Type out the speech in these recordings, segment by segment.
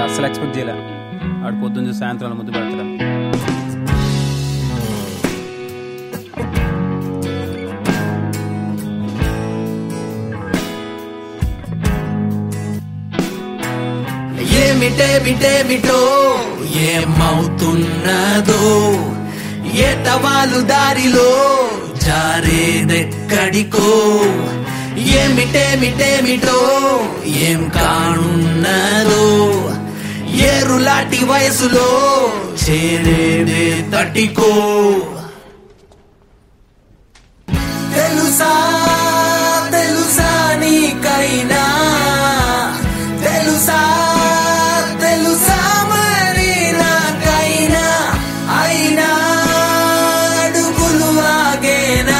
అస్సలు ఎక్స్పెక్ట్ చేయలే ఆడు పొద్దున్న చూసి సాయంత్రం ముద్దు పెడతాడు ఏమిటేమిటేమిటో ఏమవుతున్నదో ఏటవాలు దారిలో జారేదెక్కడికో ఏమిటేమిటేమిటో ఏం కానున్నదో ఏరులాంటి వయసులో చేరేదే తటికో తెలుసా తెలుసా నీకైనా తెలుసా తెలుసా మరి నాకైనా అయినా అడుగులు ఆగేనా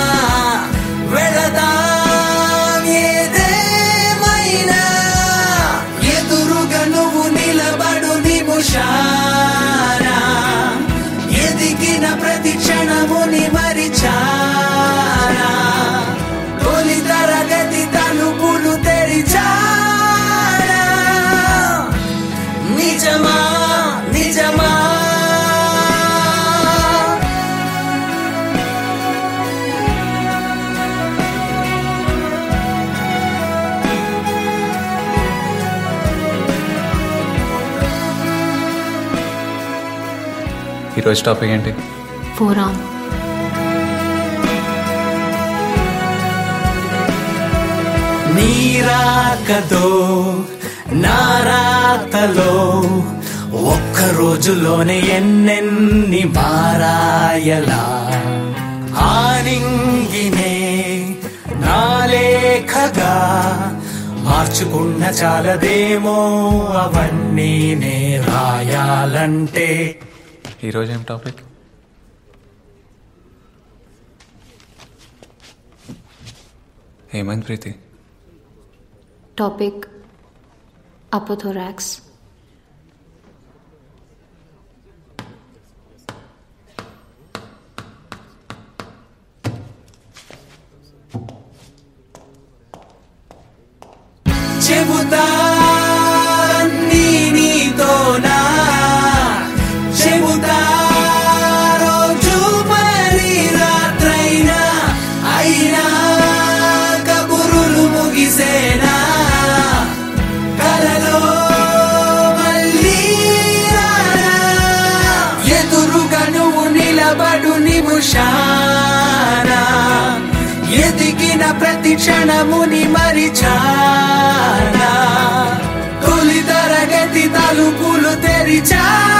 వెళదాం ఏదేమైనా ఎదురుగా నువ్వు నిలబడు నిముషారా ఎదిగిన ప్రతి క్షణముని మరిచారా తొలి తరగతి తలుపులు తెరిచారా నిజమా నిజమా ఈరోజు టాపిక్ ఏంటి ఫోరామ్ నీరాకతో నారాతలో ఒక్క రోజులోనే ఎన్నెన్ని మారాయలా ఆనింగినే నాలేఖగా మార్చుకున్న చాలదేమో అవన్నీ నే రాయాలంటే ఈరోజు ఏం టాపిక్ ఏమైంది ప్రీతి టాపిక్ అపోథోరాక్స్ చెబుతా నీ నీతోనా చెబుతా రోజు మరి రాత్రైనా అయినా కబురులు ముగిసేనా కలలో మళ్ళీ రానా? ఎదురుగా నువ్వు నిలబడు నిముషానా ఎదిగిన ప్రతి క్షణముని మరిచానా తొలి తరగతి తలుపులు తెరిచా